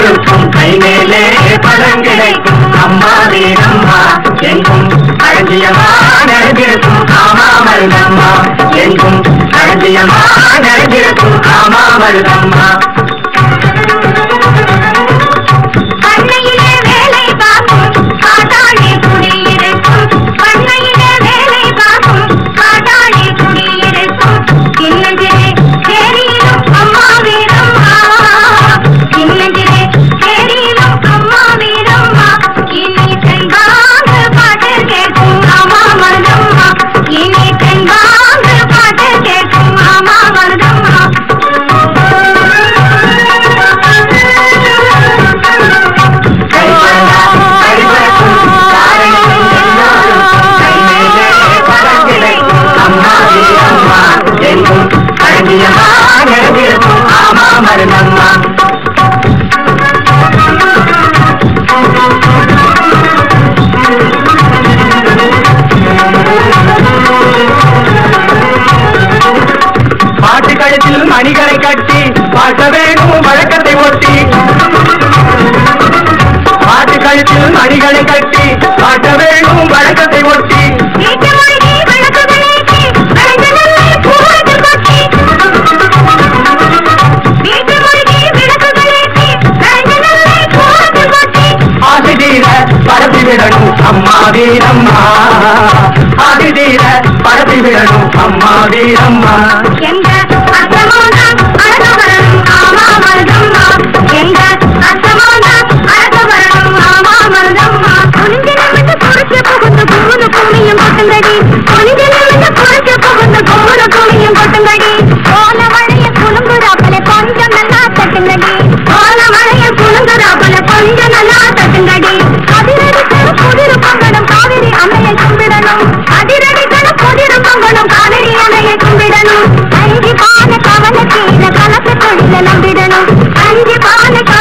கொடுக்கும் கை மேலே பலன் கிடைக்கும் அம்மா வீரம்மா எங்கும் அழகியமா நிறைந்திருக்கும் ஆமா மருதம்மா எங்கும் அழகியமா நிறைந்திருக்கும் ஆமா மருதம்மா பண்ணையிலே வேலை பார்க்கும் காட்டாளி குடியிருக்கும் பண்ணையிலே வேலை பார்க்கும் காட்டாளி குடியிருக்கும் சின்னஞ்சிறு சேரியிலும் அம்மா வீரம்மா சின்னஞ்சிறு சேரியிலும் அம்மா வீரம்மா இனி தென்பாங்க பாட்டு கேட்கும் ஆமா மருதம்மா இனி தென்பாங்க பாட்டு கேட்கும் ஆமா மருதம்மா கைவண்ணா, கைவரக்கும் காரணியும் எல்லோருக்கும் கை மேலே பலன் கிடைக்கும் அம்மா வீரம்மா எங்கும் அழகியமா நிறைந்திருக்கும் ஆமா மருதம்மா பாட்டு கழுத்தில் மணிகளை கட்டி பாட்ட வேணும் வழக்கத்தை ஒட்டி பாட்டு கழுத்தில் மணிகளை கட்டி பாட்ட வேணும் வழக்கத்தை ஒட்டி வீட்டு மொழி விளக்குகளேற்றி அழகனல்லே பூவாட்டு கொட்டி வீட்டு மொழி விளக்குகளேற்றி அழகனல்லே பூவாட்டு கொட்டி ஆதி தீர பரப்பி விடணும் அம்மா வீரம்மா ஆதி தீர பரப்பி விடணும் அம்மா வீரம்மா எங்க அத்தமோதான் அழகு வரணும் ஆமா மருதம்மா எங்க அத்தமோதான் அழகு வரணும் ஆமா மருதம்மா குனிஞ்சு நிமிந்து குறைச்சு புகுந்து குமுனு குமியும் கொட்டுங்கடி குனிஞ்சு நிமிந்து குறைச்சு புகுந்து குமுனு குமியும் கொட்டுங்கடி ஓல மழைய குலுங்குறாப்பல கொஞ்சம் நல்லா தட்டுங்கடி ஓல மழைய குலுங்குறாப்பல கொஞ்சம் நல்லா தட்டுங்கடி அதிரடிக்கணும் புதிரு பங்கடம் காவிரி அம்மையை கும்பிடணும் அதிரடிக்கணும் புதிரு பங்கடம் காவிரி அம்மையை கும்பிடணும் அஞ்சு பான கவன கீழ கலக்க தொழில நம்பிடணும் அஞ்சு பான